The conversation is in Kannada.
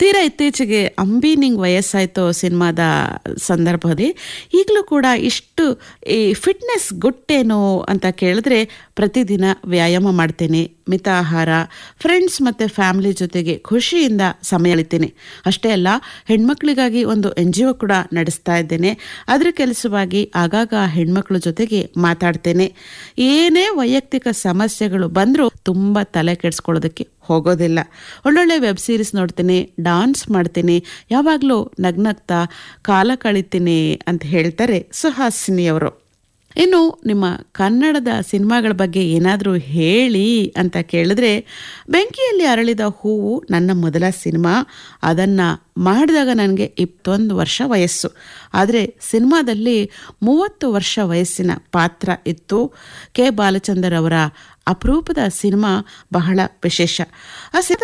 ತೀರಾ ಇತ್ತೀಚೆಗೆ ಅಂಬಿ ನಿಂಗ್ ವಯಸ್ಸಾಯ್ತೋ ಸಿನಿಮಾದ ಸಂದರ್ಭದಲ್ಲಿ ಈಗಲೂ ಕೂಡ ಇಷ್ಟು ಈ ಫಿಟ್ನೆಸ್ ಗುಟ್ಟೇನೋ ಅಂತ ಕೇಳಿದ್ರೆ ಪ್ರತಿದಿನ ವ್ಯಾಯಾಮ ಮಾಡ್ತೇನೆ ಮಿತ ಆಹಾರ ಫ್ರೆಂಡ್ಸ್ ಮತ್ತು ಫ್ಯಾಮಿಲಿ ಜೊತೆಗೆ ಖುಷಿಯಿಂದ ಸಮಯ ಅಳಿತೀನಿ ಅಷ್ಟೇ ಅಲ್ಲ ಹೆಣ್ಮಕ್ಳಿಗಾಗಿ ಒಂದು ಎನ್ ಜಿ ಒ ಕೂಡ ನಡೆಸ್ತಾ ಇದ್ದೇನೆ ಅದರ ಕೆಲಸವಾಗಿ ಆಗಾಗ ಹೆಣ್ಮಕ್ಳ ಜೊತೆಗೆ ಮಾತಾಡ್ತೇನೆ ಏನೇ ವೈಯಕ್ತಿಕ ಸಮಸ್ಯೆಗಳು ಬಂದರೂ ತುಂಬ ತಲೆ ಕೆಡಿಸ್ಕೊಳ್ಳೋದಕ್ಕೆ ಹೋಗೋದಿಲ್ಲ ಒಳ್ಳೊಳ್ಳೆ ವೆಬ್ ಸೀರೀಸ್ ನೋಡ್ತೀನಿ ಡಾನ್ಸ್ ಮಾಡ್ತೀನಿ ಯಾವಾಗಲೂ ನಗ್ನಗ್ತಾ ಕಾಲ ಕಳಿತೀನಿ ಅಂತ ಹೇಳ್ತಾರೆ ಸುಹಾಸಿನಿ ಅವರು ಇನ್ನು ನಿಮ್ಮ ಕನ್ನಡದ ಸಿನಿಮಾಗಳ ಬಗ್ಗೆ ಏನಾದರೂ ಹೇಳಿ ಅಂತ ಕೇಳಿದ್ರೆ ಬೆಂಕಿಯಲ್ಲಿ ಅರಳಿದ ಹೂವು ನನ್ನ ಮೊದಲ ಸಿನಿಮಾ ಅದನ್ನು ಮಾಡಿದಾಗ ನನಗೆ ಇಪ್ಪತ್ತೊಂದು ವರ್ಷ ವಯಸ್ಸು ಆದರೆ ಸಿನಿಮಾದಲ್ಲಿ ಮೂವತ್ತು ವರ್ಷ ವಯಸ್ಸಿನ ಪಾತ್ರ ಇತ್ತು ಕೆ ಬಾಲಚಂದರ್ ಅವರ ಅಪರೂಪದ ಸಿನಿಮಾ ಬಹಳ ವಿಶೇಷ ಆ ಸಿನಿಮಾ